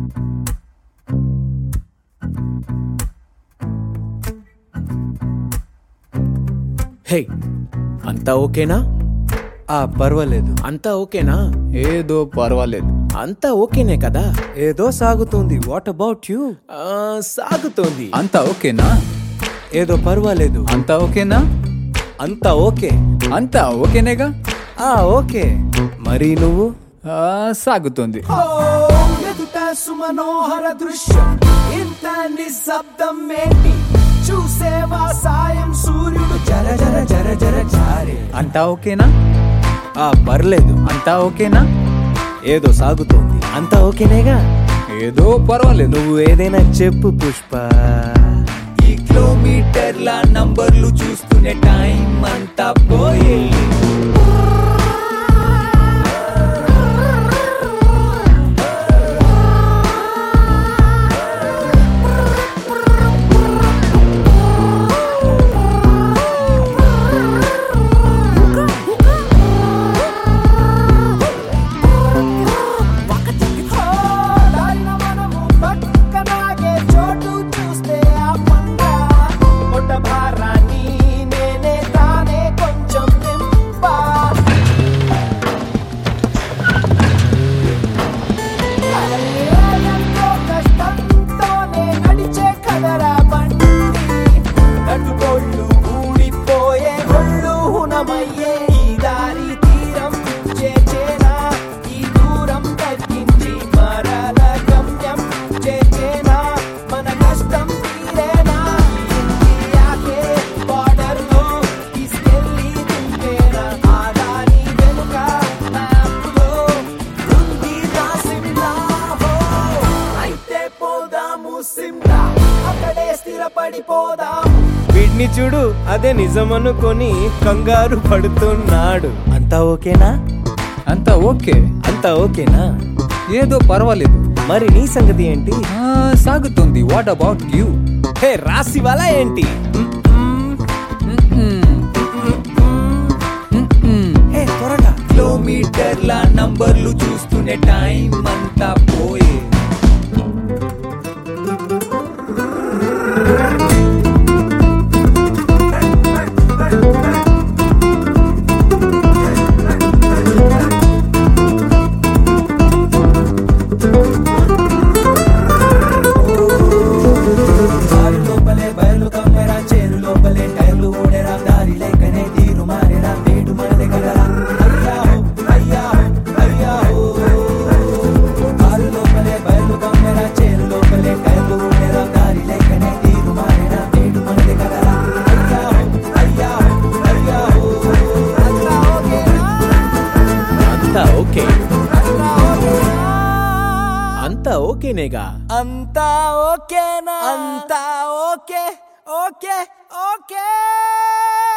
హే అంతా ఓకేనా ఆ పర్వాలేదు అంతా ఓకేనా ఏదో పర్వాలేదు అంతా ఓకేనే కదా ఏదో సాగుతుంది వాట్ అబౌట్ యూ ఆ, సాగుతోంది అంతా ఓకేనా ఏదో పర్వాలేదు అంతా ఓకేనా అంతా ఓకే అంతా ఓకేనేగా ఆ ఓకే మరి నువ్వు ఆ, సాగుతుంది ఎదుట సుమనోహర దృశ్యం ఇంత నిశ్శబ్దం ఏంటి చూసేవా సాయం సూర్యుడు జర జర జర జర జారే అంతా ఓకేనా ఆ పర్లేదు అంతా ఓకేనా ఏదో సాగుతోంది అంతా ఓకేనేగా ఏదో పర్వాలేదు నువ్వు ఏదైనా చెప్పు పుష్ప ఈ కిలోమీటర్ల నంబర్లు చూస్తూనే టైం అంతా పోయి దారిన మనము పక్కనాగే చోటు చూస్తే ఆ పండ పొట్ట భారాన్ని నేనే తానే కొంచెం నింపా ఎంతో కష్టంతోనే నడిచే కదరా బండి నటుగోళ్ళు ఊడిపోయే ఒళ్ళు హునమయ్యే ఈ దారి తీరం చేచేనా ఈ దూరం తగ్గించి మరల గమ్యం చేచేనా మన కష్టం తీరేనా ఇండియాకే బార్డర్లో తీసుకెళ్ళి దింపేనా ఆ దారి వెనుక మ్యాప్లో ఉంది నా సిమ్లా హో అయితే పోదాము సిమ్లా అక్కడే స్థిరపడిపోదాము వీడిని చూడు అదే నిజమనుకొని కంగారు పడుతున్నాడు అంతా ఓకేనా అంతా ఓకే అంతా ఓకేనా ఏదో పర్వాలేదు మరి నీ సంగతి ఏంటి ఆ, సాగుతుంది వాట్ అబౌట్ యూ హే రాసి వాళ్ళ ఏంటి హే త్వరగా కిలోమీటర్ల నంబర్లు చూస్తూనే టైం అంతా పోయే దారి లోపలే బయలు కమ్మెరా చేరు లోపలే టైర్లు ఓడెరా దారి లేకనే తీరు మారేరా నేడు మనదే కదరా అయ్యాహో అయ్యాహో అయ్యాహో దారి లోపలే బయలు కమ్మెరా చేరు లోపలే టైర్లు ఓడెరా దారి లేకనే తీరు మారేరా నేడు మనదే కదరా అయ్యాహో అయ్యాహో అయ్యాహో అంతా ఓకే అంతా ఓకేనా అంతా ఓకేనేగా అంతా ఓకేనా అంతా ఓకే ఓకే ఓకే